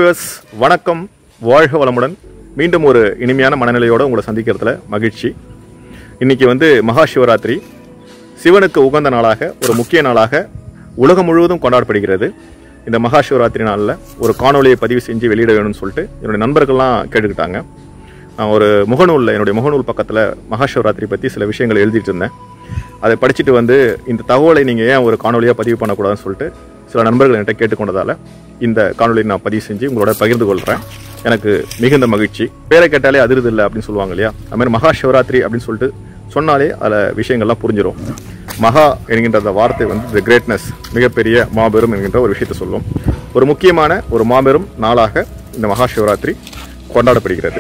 viewers வணக்கம் வாழ்க வளமுடன் மீண்டும் ஒரு இனிமையான மனநிலையோடு உங்களை சந்திக்கிறதுல மகிழ்ச்சி இன்னைக்கு வந்து மகா சிவராத்திரி சிவனுக்கு உகந்த நாளாக ஒரு முக்கிய நாளாக உலகம் முழுவதும் கொண்டாடப்படுகிறது இந்த மகா சிவராத்திரி நாளில் ஒரு காணொளியை பதிவு செஞ்சு வெளியிட வேணும்னு சொல்லிட்டு என்னுடைய நண்பர்கள்லாம் கேட்டுக்கிட்டாங்க நான் ஒரு முகநூலில் என்னுடைய முகநூல் பக்கத்தில் மகா சிவராத்திரி பற்றி சில விஷயங்கள் எழுதிட்டு இருந்தேன் அதை படிச்சுட்டு வந்து இந்த தகவலை நீங்கள் ஏன் ஒரு காணொலியாக பதிவு பண்ணக்கூடாதுன்னு சொல்லிட்டு சில நண்பர்கள் என்கிட்ட கேட்டுக்கொண்டதால் இந்த காணொலியை நான் பதிவு செஞ்சு உங்களோட பகிர்ந்து கொள்கிறேன் எனக்கு மிகுந்த மகிழ்ச்சி பேரை கேட்டாலே அதிருது இல்லை அப்படின்னு சொல்லுவாங்க இல்லையா அது மாதிரி மகா சிவராத்திரி அப்படின்னு சொல்லிட்டு சொன்னாலே அதில் விஷயங்கள்லாம் புரிஞ்சிடும் மகா என்கின்ற அந்த வார்த்தை வந்து தி கிரேட்னஸ் மிகப்பெரிய மாபெரும் என்கின்ற ஒரு விஷயத்தை சொல்லும் ஒரு முக்கியமான ஒரு மாபெரும் நாளாக இந்த மகா சிவராத்திரி கொண்டாடப்படுகிறது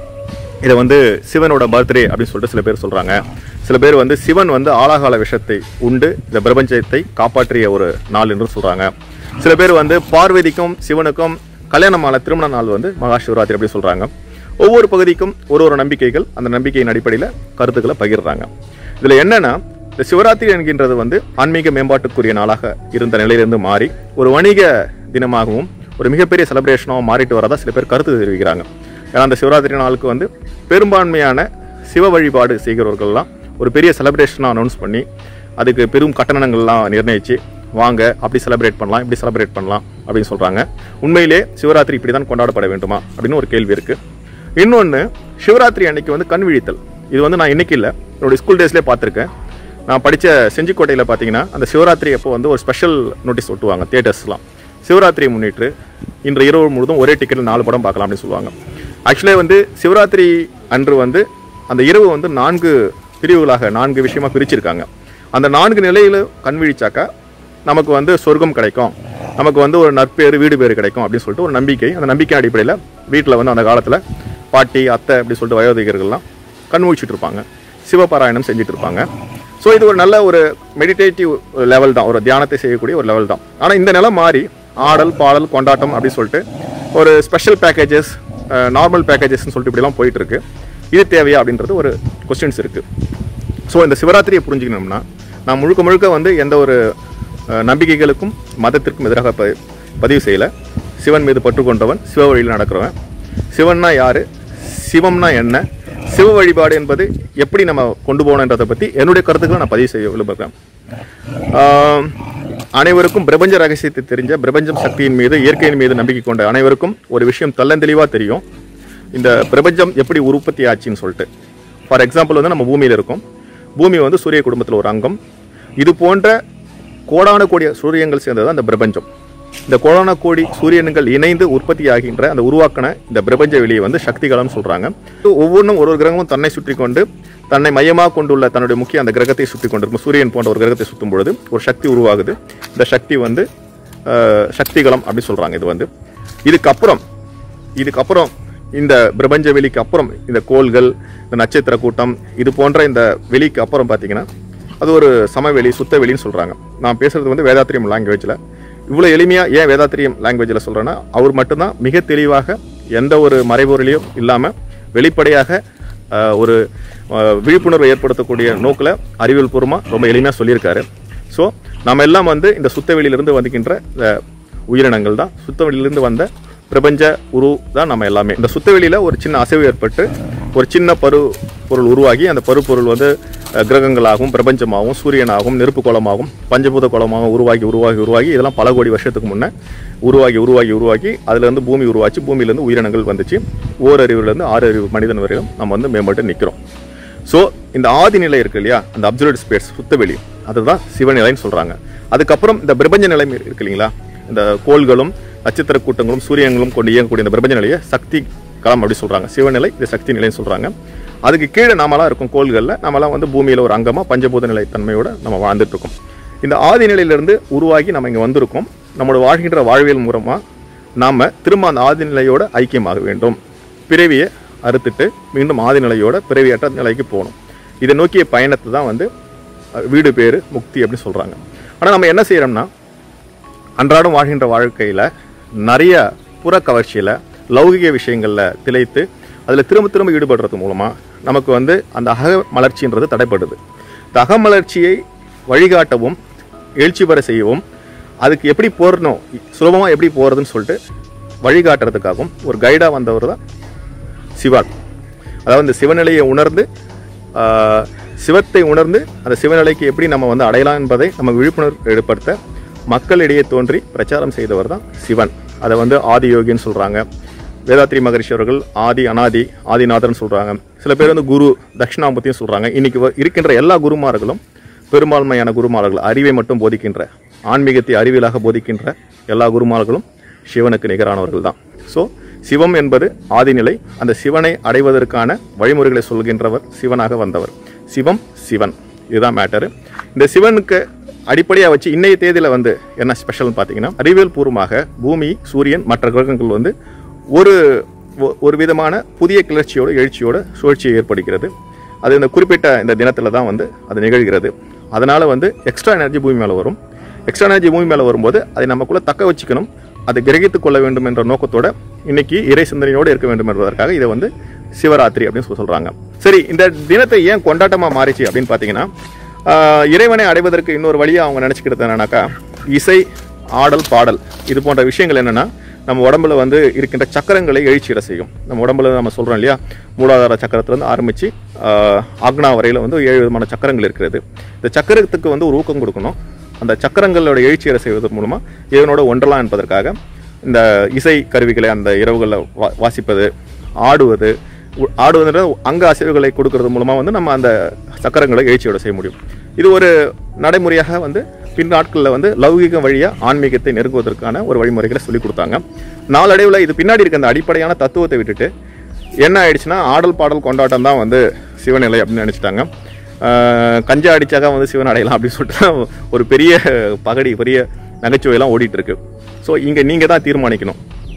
இதை வந்து சிவனோட பர்த்டே அப்படின்னு சொல்லிட்டு சில பேர் சொல்றாங்க சில பேர் வந்து சிவன் வந்து ஆலாகால விஷத்தை உண்டு இந்த பிரபஞ்சத்தை காப்பாற்றிய ஒரு நாள் என்று சொல்றாங்க சில பேர் வந்து பார்வதிக்கும் சிவனுக்கும் கல்யாணமான திருமண நாள் வந்து மகா சிவராத்திரி அப்படி சொல்றாங்க ஒவ்வொரு பகுதிக்கும் ஒரு ஒரு நம்பிக்கைகள் அந்த நம்பிக்கையின் அடிப்படையில் கருத்துக்களை பகிர்றாங்க இதுல என்னன்னா இந்த சிவராத்திரி என்கின்றது வந்து ஆன்மீக மேம்பாட்டுக்குரிய நாளாக இருந்த நிலையிலிருந்து மாறி ஒரு வணிக தினமாகவும் ஒரு மிகப்பெரிய செலிப்ரேஷனாகவும் மாறிட்டு வரதா சில பேர் கருத்து தெரிவிக்கிறாங்க ஏன்னா அந்த சிவராத்திரி நாளுக்கு வந்து பெரும்பான்மையான சிவ வழிபாடு செய்கிறவர்கள்லாம் ஒரு பெரிய செலிப்ரேஷனாக அனௌன்ஸ் பண்ணி அதுக்கு பெரும் கட்டணங்கள்லாம் நிர்ணயிச்சு வாங்க அப்படி செலிப்ரேட் பண்ணலாம் இப்படி செலிப்ரேட் பண்ணலாம் அப்படின்னு சொல்கிறாங்க உண்மையிலே சிவராத்திரி இப்படி தான் கொண்டாடப்பட வேண்டுமா அப்படின்னு ஒரு கேள்வி இருக்குது இன்னொன்று சிவராத்திரி அன்னைக்கு வந்து கண் விழித்தல் இது வந்து நான் இன்னைக்கு இல்லை என்னுடைய ஸ்கூல் டேஸ்லேயே பார்த்துருக்கேன் நான் படித்த செஞ்சிக்கோட்டையில் பார்த்தீங்கன்னா அந்த சிவராத்திரி அப்போ வந்து ஒரு ஸ்பெஷல் நோட்டீஸ் ஒட்டுவாங்க தியேட்டர்ஸ்லாம் சிவராத்திரியை முன்னிட்டு இன்று இரவு முழுதும் ஒரே டிக்கெட்டில் நாலு படம் பார்க்கலாம் அப்படின்னு சொல்லுவாங்க ஆக்சுவலாக வந்து சிவராத்திரி அன்று வந்து அந்த இரவு வந்து நான்கு பிரிவுகளாக நான்கு விஷயமா பிரிச்சிருக்காங்க அந்த நான்கு நிலையில கண் விழிச்சாக்கா நமக்கு வந்து சொர்க்கம் கிடைக்கும் நமக்கு வந்து ஒரு நற்பேறு வீடு பேறு கிடைக்கும் அப்படின்னு சொல்லிட்டு ஒரு நம்பிக்கை அந்த நம்பிக்கை அடிப்படையில் வீட்டில் வந்து அந்த காலத்தில் பாட்டி அத்தை அப்படி சொல்லிட்டு வயோதிகர்கள்லாம் கண் முழிச்சிட்டு இருப்பாங்க சிவபாராயணம் செஞ்சுட்டு இருப்பாங்க ஸோ இது ஒரு நல்ல ஒரு மெடிடேட்டிவ் லெவல் தான் ஒரு தியானத்தை செய்யக்கூடிய ஒரு லெவல் தான் ஆனால் இந்த நிலை மாறி ஆடல் பாடல் கொண்டாட்டம் அப்படின்னு சொல்லிட்டு ஒரு ஸ்பெஷல் பேக்கேஜஸ் நார்மல் பேக்கேஜஸ்ன்னு சொல்லிட்டு இப்படிலாம் போயிட்டு இருக்கு இது தேவையா அப்படின்றது ஒரு கொஸ்டின்ஸ் இருக்கு ஸோ இந்த சிவராத்திரியை புரிஞ்சுக்கணும்னா நான் முழுக்க முழுக்க வந்து எந்த ஒரு அஹ், நம்பிக்கைகளுக்கும் மதத்திற்கும் எதிராக ப பதிவு செய்யலை சிவன் மீது பற்று கொண்டவன் சிவ வழியில் நடக்கிறவன் சிவன்னா யாரு சிவம்னா என்ன சிவ வழிபாடு என்பது எப்படி நம்ம கொண்டு போகணுன்றதை பற்றி என்னுடைய கருத்துக்களை நான் பதிவு செய்ய விரும்புகிறேன் ஆஹ், அனைவருக்கும் பிரபஞ்ச ரகசியத்தை தெரிஞ்ச பிரபஞ்சம் சக்தியின் மீது இயற்கையின் மீது நம்பிக்கை கொண்ட அனைவருக்கும் ஒரு விஷயம் தள்ளந்தெளிவாக தெரியும் இந்த பிரபஞ்சம் எப்படி உற்பத்தி ஆச்சுன்னு சொல்லிட்டு ஃபார் எக்ஸாம்பிள் வந்து நம்ம பூமியில் இருக்கோம் பூமி வந்து சூரிய குடும்பத்தில் ஒரு அங்கம் இது போன்ற கோடான கோடி சூரியங்கள் சேர்ந்தது அந்த பிரபஞ்சம் இந்த கோடான கோடி சூரியன்கள் இணைந்து உற்பத்தி ஆகின்ற அந்த உருவாக்கின இந்த பிரபஞ்ச வெளியை வந்து சக்திகளம்னு சொல்றாங்க ஒவ்வொன்றும் ஒரு ஒரு கிரகமும் தன்னை சுற்றி கொண்டு தன்னை மையமாக கொண்டுள்ள தன்னுடைய முக்கிய அந்த கிரகத்தை சுற்றி கொண்டிருக்கும் சூரியன் போன்ற ஒரு கிரகத்தை சுற்றும் பொழுது ஒரு சக்தி உருவாகுது இந்த சக்தி வந்து அஹ், சக்திகளம் அப்படி சொல்றாங்க இது வந்து இதுக்கப்புறம் இதுக்கப்புறம் இந்த பிரபஞ்ச வெளிக்கு அப்புறம் இந்த கோள்கள் இந்த நட்சத்திர கூட்டம் இது போன்ற இந்த வெளிக்கு அப்புறம் பார்த்தீங்கன்னா அது ஒரு சமவெளி சுத்த வெளின்னு சொல்கிறாங்க நான் பேசுறது வந்து வேதாத்திரியம் லாங்குவேஜில் இவ்வளோ எளிமையாக ஏன் வேதாத்திரியம் லாங்குவேஜில் சொல்கிறேன்னா அவர் மட்டும்தான் மிக தெளிவாக எந்த ஒரு மறைபொருளையும் இல்லாமல் வெளிப்படையாக ஆஹ், ஒரு ஆஹ், விழிப்புணர்வை ஏற்படுத்தக்கூடிய நோக்கில் அறிவியல் பூர்வமாக ரொம்ப எளிமையாக சொல்லியிருக்காரு ஸோ நம்ம எல்லாம் வந்து இந்த சுத்த வெளியிலிருந்து வந்துக்கின்ற இந்த உயிரினங்கள் தான் சுத்த வெளியிலிருந்து வந்த பிரபஞ்ச உரு தான் நம்ம எல்லாமே இந்த சுத்தவெளியில ஒரு சின்ன அசைவு ஏற்பட்டு ஒரு சின்ன பரு பொருள் உருவாகி அந்த பருப்பொருள் வந்து அஹ், கிரகங்களாகவும் பிரபஞ்சமாகவும் சூரியனாகவும் நெருப்பு குளமாகவும் பஞ்சபூத குளமாகவும் உருவாகி உருவாகி உருவாகி இதெல்லாம் பல கோடி வருஷத்துக்கு முன்னே உருவாகி உருவாகி உருவாகி அதுலேருந்து பூமி உருவாச்சு பூமியிலேருந்து உயிரினங்கள் வந்துச்சு ஓரறிவுலேருந்து ஆறு அறிவு மனிதன் வரையிலும் நம்ம வந்து மேம்பட்டு நிற்கிறோம் ஸோ இந்த ஆதி நிலை இருக்கு இல்லையா அந்த அப்சர்வட் ஸ்பேஸ் சுத்தவெளி அதுதான் சிவநிலைன்னு சொல்றாங்க அதுக்கப்புறம் இந்த பிரபஞ்ச நிலை இருக்கு இல்லைங்களா இந்த கோள்களும் நட்சத்திர கூட்டங்களும் சூரியங்களும் கொண்டு இயங்கக்கூடிய இந்த பிரபஞ்ச நிலையை சக்தி களம் அப்படி சொல்றாங்க சிவநிலை இது சக்தி நிலைன்னு சொல்றாங்க அதுக்கு கீழே நாமெல்லாம் இருக்கும் கோள்களில் நாமெல்லாம் வந்து பூமியில ஒரு அங்கமா பஞ்சபூத நிலை தன்மையோட நம்ம வாழ்ந்துட்டு இருக்கோம் இந்த ஆதி நிலையிலிருந்து உருவாகி நம்ம இங்க வந்திருக்கோம் நம்மளோட வாழ்கின்ற வாழ்வியல் மூலமா நாம திரும்ப அந்த ஆதி நிலையோட ஐக்கியமாக வேண்டும் பிறவியை அறுத்துட்டு மீண்டும் ஆதி நிலையோட பிறவியற்ற நிலைக்கு போகணும் இதை நோக்கிய பயணத்தை தான் வந்து அஹ், வீடு பேரு முக்தி அப்படின்னு சொல்றாங்க ஆனால் நம்ம என்ன செய்யறோம்னா அன்றாடம் வாழ்கின்ற வாழ்க்கையில் நிறைய புற கவர்ச்சியில் லௌகிக விஷயங்களில் திளைத்து அதில் திரும்ப திரும்ப ஈடுபடுறது மூலமாக நமக்கு வந்து அந்த அக மலர்ச்சின்றது தடைப்படுது இந்த அகமலர்ச்சியை வழிகாட்டவும் எழுச்சி பெற செய்யவும் அதுக்கு எப்படி போறணும் சுலபமாக எப்படி போகிறதுன்னு சொல்லிட்டு வழிகாட்டுறதுக்காகவும் ஒரு கைடாக வந்தவர் தான் சிவன் அதாவது இந்த சிவநிலையை உணர்ந்து ஆஹ், சிவத்தை உணர்ந்து அந்த சிவநிலைக்கு எப்படி நம்ம வந்து அடையலாம் என்பதை நம்ம விழிப்புணர்வு ஏற்படுத்த மக்களிடையே தோன்றி பிரச்சாரம் செய்தவர் தான் சிவன் அதை வந்து ஆதி யோகின்னு சொல்கிறாங்க வேதாத்ரி மகரிஷி அவர்கள் ஆதி அனாதி ஆதிநாதர்னு சொல்கிறாங்க சில பேர் வந்து குரு தட்சிணாமூர்த்தியும் சொல்கிறாங்க இன்னைக்கு வ- இருக்கின்ற எல்லா குருமார்களும் பெரும்பான்மையான குருமார்கள் அறிவை மட்டும் போதிக்கின்ற ஆன்மீகத்தை அறிவியலாக போதிக்கின்ற எல்லா குருமார்களும் சிவனுக்கு நிகரானவர்கள் தான் ஸோ சிவம் என்பது ஆதிநிலை அந்த சிவனை அடைவதற்கான வழிமுறைகளை சொல்கின்றவர் சிவனாக வந்தவர் சிவம் சிவன் இதுதான் மேட்டரு இந்த சிவனுக்கு அடிப்படையாக வச்சு இன்னைய தேதியில் வந்து என்ன ஸ்பெஷல்னு பார்த்தீங்கன்னா அறிவியல் பூர்வமாக பூமி சூரியன் மற்ற கிரகங்கள் வந்து ஒரு ஒ- ஒரு விதமான புதிய கிளர்ச்சியோட எழுச்சியோட சுழற்சி ஏற்படுகிறது அது இந்த குறிப்பிட்ட இந்த தினத்தில் தான் வந்து அது நிகழ்கிறது அதனால் வந்து எக்ஸ்ட்ரா எனர்ஜி பூமி மேலே வரும் எக்ஸ்ட்ரா எனர்ஜி பூமி மேலே வரும்போது அதை நமக்குள்ள தக்க வச்சுக்கணும் அதை கிரகித்துக் கொள்ள வேண்டும் என்ற நோக்கத்தோட இன்னைக்கு இறை சிந்தனையோடு இருக்க வேண்டும் என்பதற்காக இதை வந்து சிவராத்திரி அப்படின்னு சொல்லி சொல்றாங்க சரி இந்த தினத்தை ஏன் கொண்டாட்டமா மாறிச்சு அப்படின்னு பார்த்தீங்கன்னா ஆஹ், இறைவனை அடைவதற்கு இன்னொரு வழியை அவங்க நினச்சிக்கிறது என்னன்னாக்கா இசை ஆடல் பாடல் இது போன்ற விஷயங்கள் என்னன்னா நம்ம உடம்புல வந்து இருக்கின்ற சக்கரங்களை எழுச்சியிட செய்யும் நம்ம உடம்புல நம்ம சொல்றோம் இல்லையா மூலாதார சக்கரத்திலிருந்து ஆரம்பிச்சு ஆஹ், ஆக்னா வரையில வந்து ஏழு விதமான சக்கரங்கள் இருக்கிறது இந்த சக்கரத்துக்கு வந்து ஒரு ஊக்கம் கொடுக்கணும் அந்த சக்கரங்களோட எழுச்சியரை செய்வதன் மூலமா இறைவனோட ஒன்றலாம் என்பதற்காக இந்த இசை கருவிகளை அந்த இரவுகளில் வா வாசிப்பது ஆடுவது உ- ஆடுவதுன்ற அங்க அசைவுகளை கொடுக்கறது மூலமா வந்து நம்ம அந்த சக்கரங்களை எழுச்சியோட செய்ய முடியும் இது ஒரு நடைமுறையாக வந்து பின் நாட்களில் வந்து லௌகிக வழியா ஆன்மீகத்தை நெருங்குவதற்கான ஒரு வழிமுறைகளை சொல்லி கொடுத்தாங்க நாளடைவில் இது பின்னாடி இருக்க அந்த அடிப்படையான தத்துவத்தை விட்டுட்டு என்ன ஆயிடுச்சுன்னா ஆடல் பாடல் கொண்டாட்டம் தான் வந்து சிவநிலை அப்படின்னு நினைச்சிட்டாங்க ஆஹ் கஞ்சா அடிச்சாக வந்து சிவன் அடையலாம் அப்படின்னு சொல்லிட்டு தான் ஒரு பெரிய பகடி பெரிய நகைச்சுவையெல்லாம் ஓடிட்டு இருக்கு ஸோ இங்கே நீங்கள் தான் தீர்மானிக்கணும்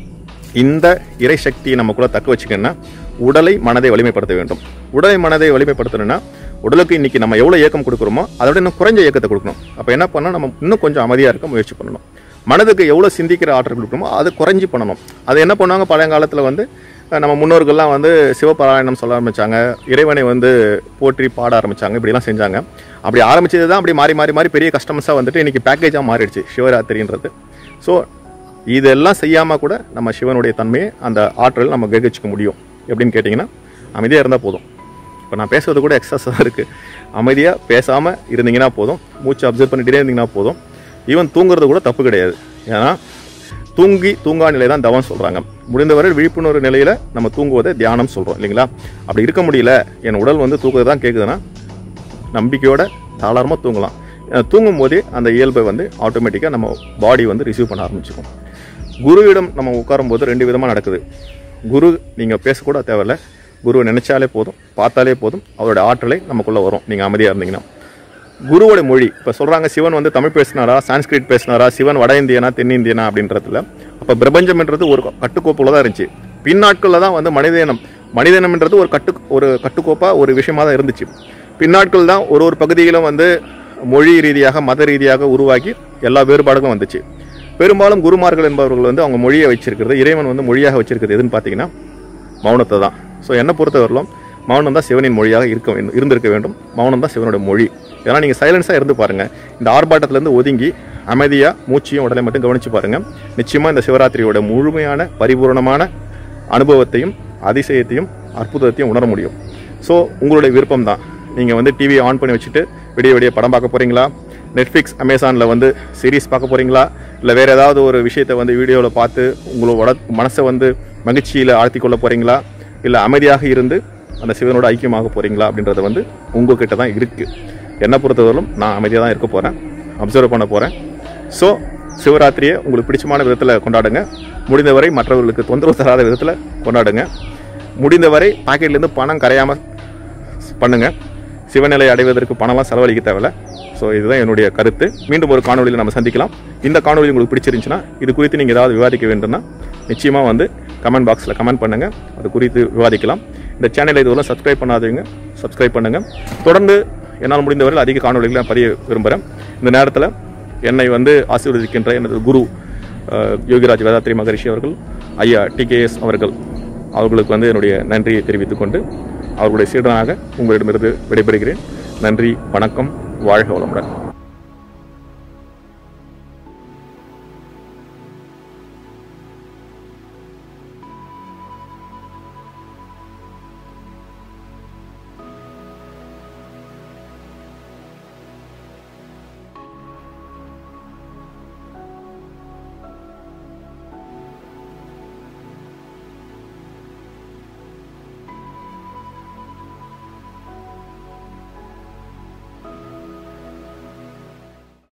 இந்த இறை சக்தியை நமக்குள்ள தக்க வச்சுக்கணும்னா உடலை மனதை வலிமைப்படுத்த வேண்டும் உடலை மனதை வலிமைப்படுத்தணும்னா உடலுக்கு இன்னைக்கு நம்ம எவ்வளோ இயக்கம் கொடுக்குறோமோ அதோட இன்னும் குறைஞ்ச இயக்கத்தை கொடுக்கணும் அப்போ என்ன பண்ணணும் நம்ம இன்னும் கொஞ்சம் அமைதியாக இருக்க முயற்சி பண்ணணும் மனதுக்கு எவ்வளோ சிந்திக்கிற ஆற்றல் கொடுக்கணுமோ அதை குறைஞ்சி பண்ணணும் அது என்ன பண்ணுவாங்க பழையங்காலத்தில் வந்து அஹ், நம்ம முன்னோர்கள்லாம் வந்து சிவபாராயணம் சொல்ல ஆரம்பிச்சாங்க இறைவனை வந்து போற்றி பாட ஆரம்பிச்சாங்க இப்படிலாம் செஞ்சாங்க அப்படி ஆரம்பிச்சது தான் அப்படி மாறி மாறி மாறி பெரிய கஸ்டமர்ஸாக வந்துட்டு இன்னைக்கு பேக்கேஜாக மாறிடுச்சு சிவராத்திரின்றது ஸோ இதெல்லாம் செய்யாமல் கூட நம்ம சிவனுடைய தன்மையை அந்த ஆற்றல் நம்ம கிரகிச்சிக்க முடியும் எப்படின்னு கேட்டிங்கன்னா அமைதியாக இருந்தால் போதும் இப்போ நான் பேசுறது கூட எக்ஸஸாக இருக்குது அமைதியாக பேசாமல் இருந்தீங்கன்னா போதும் மூச்சு அப்சர்வ் பண்ணிட்டே இருந்தீங்கன்னா போதும் ஈவன் தூங்குறது கூட தப்பு கிடையாது ஏன்னா தூங்கி தூங்கா நிலை தான் தவம் சொல்கிறாங்க முடிந்தவரை விழிப்புணர்வு நிலையில் நம்ம தூங்குவதை தியானம் சொல்கிறோம் இல்லைங்களா அப்படி இருக்க முடியல என் உடல் வந்து தூக்குறது தான் கேட்குதுன்னா நம்பிக்கையோட தாராளமாக தூங்கலாம் அஹ் தூங்கும் போதே அந்த இயல்பை வந்து ஆட்டோமேட்டிக்காக நம்ம பாடி வந்து ரிசீவ் பண்ண ஆரம்பிச்சுக்கும் குருவிடம் நம்ம உட்காரும்போது ரெண்டு விதமாக நடக்குது குரு நீங்கள் பேசக்கூட தேவையில்ல குருவை நினைச்சாலே போதும் பார்த்தாலே போதும் அவரோட ஆற்றலை நமக்குள்ளே வரும் நீங்கள் அமைதியாக இருந்தீங்கன்னா குருவோட மொழி இப்போ சொல்கிறாங்க சிவன் வந்து தமிழ் பேசினாரா சான்ஸ்கிரிட் பேசினாரா சிவன் வட இந்தியனா தென்னிந்தியனா அப்படின்றதுல அப்போ பிரபஞ்சம்ன்றது ஒரு கட்டுக்கோப்புல தான் இருந்துச்சு பின்னாட்களில் தான் வந்து மனிதனம் மனிதனம்ன்றது ஒரு கட்டு ஒரு கட்டுக்கோப்பாக ஒரு விஷயமா தான் இருந்துச்சு பின்னாட்கள் தான் ஒரு ஒரு பகுதியிலும் வந்து மொழி ரீதியாக மத ரீதியாக உருவாக்கி எல்லா வேறுபாடுகளும் வந்துச்சு பெரும்பாலும் குருமார்கள் என்பவர்கள் வந்து அவங்க மொழியை வச்சிருக்கிறது இறைவன் வந்து மொழியாக வச்சிருக்கிறது எதுன்னு பார்த்தீங்கன்னா மௌனத்தை தான் ஸோ என்னை பொறுத்தவரையிலும் மௌனம் தான் சிவனின் மொழியாக இருக்க வேண்டும் இருந்திருக்க வேண்டும் மௌனம் தான் சிவனுடைய மொழி ஏன்னா நீங்கள் சைலன்ஸாக இருந்து பாருங்கள் இந்த ஆர்ப்பாட்டத்திலேருந்து ஒதுங்கி அமைதியாக மூச்சையும் உடலை மட்டும் கவனித்து பாருங்கள் நிச்சயமாக இந்த சிவராத்திரியோட முழுமையான பரிபூரணமான அனுபவத்தையும் அதிசயத்தையும் அற்புதத்தையும் உணர முடியும் ஸோ உங்களுடைய விருப்பம் தான் நீங்கள் வந்து டிவியை ஆன் பண்ணி வச்சுட்டு விடிய விடிய படம் பார்க்க போகிறீங்களா நெட்ஃப்ளிக்ஸ் அமேசானில் வந்து சீரிஸ் பார்க்க போகிறீங்களா இல்லை வேறு ஏதாவது ஒரு விஷயத்தை வந்து வீடியோவில் பார்த்து உங்களோட மனசை வந்து மகிழ்ச்சியில் ஆழ்த்தி கொள்ள போகிறீங்களா இல்லை அமைதியாக இருந்து அந்த சிவனோட ஐக்கியமாக போகிறீங்களா அப்படின்றது வந்து உங்ககிட்ட தான் இருக்குது என்னை பொறுத்தவரையிலும் நான் அமைதியாக தான் இருக்க போகிறேன் அப்சர்வ் பண்ண போகிறேன் ஸோ சிவராத்திரியை உங்களுக்கு பிடிச்சமான விதத்தில் கொண்டாடுங்க முடிந்தவரை மற்றவர்களுக்கு தொந்தரவு தராத விதத்தில் கொண்டாடுங்க முடிந்தவரை பாக்கெட்லேருந்து பணம் கரையாமல் பண்ணுங்க சிவநிலை அடைவதற்கு பணம்லாம் செலவழிக்க தேவையில்ல ஸோ இதுதான் என்னுடைய கருத்து மீண்டும் ஒரு காணொலியில் நம்ம சந்திக்கலாம் இந்த காணொலி உங்களுக்கு பிடிச்சிருந்துச்சுன்னா இது குறித்து நீங்கள் ஏதாவது விவாதிக்க வேண்டும்னா நிச்சயமாக வந்து கமெண்ட் பாக்ஸில் கமெண்ட் பண்ணுங்கள் அது குறித்து விவாதிக்கலாம் இந்த சேனலை இதுவரை சப்ஸ்கிரைப் பண்ணாதவங்க சப்ஸ்கிரைப் பண்ணுங்கள் தொடர்ந்து என்னால் முடிந்தவரையில் அதிக காணொலிகளை நான் பதிய விரும்புகிறேன் இந்த நேரத்தில் என்னை வந்து ஆசீர்வதிக்கின்ற எனது குரு அஹ், யோகிராஜ் வேதாத்ரி மகரிஷி அவர்கள் ஐயா டிகேஎஸ் அவர்கள் அவர்களுக்கு வந்து என்னுடைய நன்றியை தெரிவித்துக் கொண்டு அவர்களுடைய சீடனாக உங்களிடமிருந்து விடைபெறுகிறேன் நன்றி வணக்கம் வாழ்க வளமுடன்